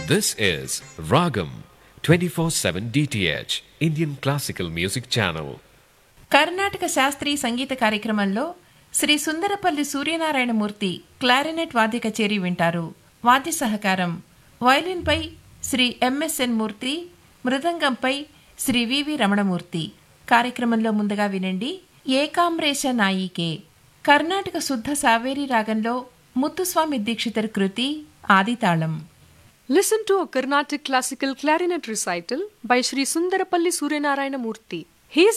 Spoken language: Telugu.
This is Ragam 24/7 DTH Indian Classical Music Channel. Karnataka శాస్త్రీయ సంగీత కార్యక్రమంలో శ్రీ సుందరపల్లి సూర్యనారాయణమూర్తి క్లారినెట్ వాద్య కచేరీ వింటారు వాద్య సహకారం వయలిన్పై శ్రీ ఎంఎస్ఎన్ మూర్తి మృదంగంపై శ్రీ వివి రమణమూర్తి కార్యక్రమంలో ముందుగా వినండి ఏకామ్రేష నాయికే కర్ణాటక శుద్ధ సావేరి రాగంలో ముత్తుస్వామి దీక్షితర్ కృతి ఆదితాళం Listen to a Carnatic classical clarinet recital by Sri Sundarapalli Suryanarayana Murthy